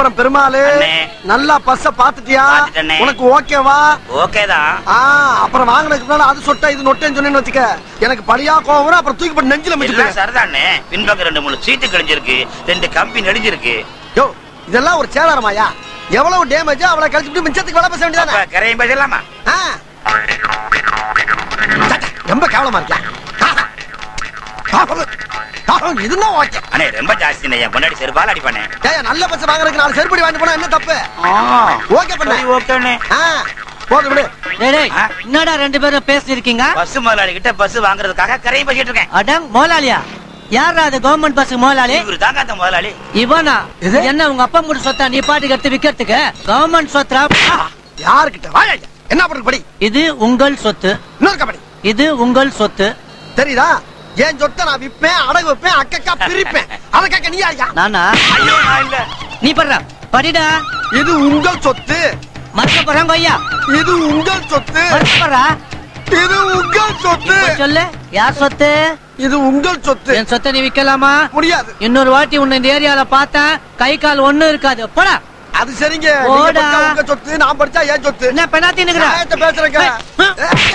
சிதம்பரம் பெருமாளு அண்ணே. நல்லா பஸ்ஸ பாத்துட்டியா பாத்துட்டேனே. உனக்கு ஓகேவா ஓகே தான் ஆ அப்புறம் வாங்கினதுக்கு முன்னால அது சொட்ட இது நொட்டேன்னு சொன்னேன்னு வச்சுக்க எனக்கு படியா கோவம் வரும் அப்புறம் தூக்கி போட்டு நெஞ்சில எல்லாம் மிச்சிட்டு சரிதானே பின்பக்கம் ரெண்டு மூணு சீட்டு கிழிஞ்சிருக்கு ரெண்டு கம்பி நெடிஞ்சிருக்கு யோ இதெல்லாம் ஒரு சேதாரமாயா எவ்வளவு டேமேஜ் அவளை கழிச்சுட்டு மிச்சத்துக்கு வேலை பேச அப்ப வேண்டியதானே கரையும் பேசலாமா ஆ. சட்டை, ரொம்ப கேவலமா இருக்கியா இதுதான் ஓகே அண்ணே ரொம்ப ஜாஸ்தி என் பொண்டாடி செருப்பால் அடிப்பானே ஏய் நல்ல பஸ் வாங்குறதுக்கு நாலு செருப்படி வாங்கி போனா என்ன தப்பு ஓகே பண்ண ஓகேண்ணே ஆ போதும் விடு டேய், டேய், ஆ? என்னடா ரெண்டு பேரும் பேசிருக்கீங்க பஸ் முதலாளி கிட்ட பஸ் வாங்குறதுக்காக கரையும் பேசிட்டு இருக்கேன் அடங் முதலாளியா யாரா அது கவர்மெண்ட் பஸ் முதலாளி இவரு தாங்க அந்த முதலாளி இவனா இது? என்ன உங்க அப்பா கூட சொத்தா நீ பாட்டுக்கு எடுத்து விக்கிறதுக்கு கவர்மெண்ட் சொத்தா யாருக்கிட்ட வாயா என்ன பண்றது படி இது உங்கள் சொத்து இன்னொரு கபடி இது உங்கள் சொத்து தெரியுதா என் சொத்தை நான் விப்பேன் அடகு வைப்பேன் அக்கக்கா பிரிப்பேன் அதை கேட்க நீ யாரியா நானா ஐயோ நான் இல்ல நீ படுற படிடா இது உங்கள் சொத்து மறக்க போறாங்க ஐயா இது உங்கள் சொத்து மறக்க போறா இது உங்கள் சொத்து இப்ப சொல்லு யார் சொத்து இது உங்கள் சொத்து என் சொத்தை நீ விக்கலாமா முடியாது இன்னொரு வாட்டி உன்னை இந்த ஏரியால பார்த்தேன் கை கால் ஒண்ணும் இருக்காது போடா அது சரிங்க நீங்க போடா. படிச்சா உங்க சொத்து நான் படிச்சா என் சொத்து என்ன பெண்ணாத்தி நிக்கிற நியாயத்தை பேசுறேங்க ஏய்,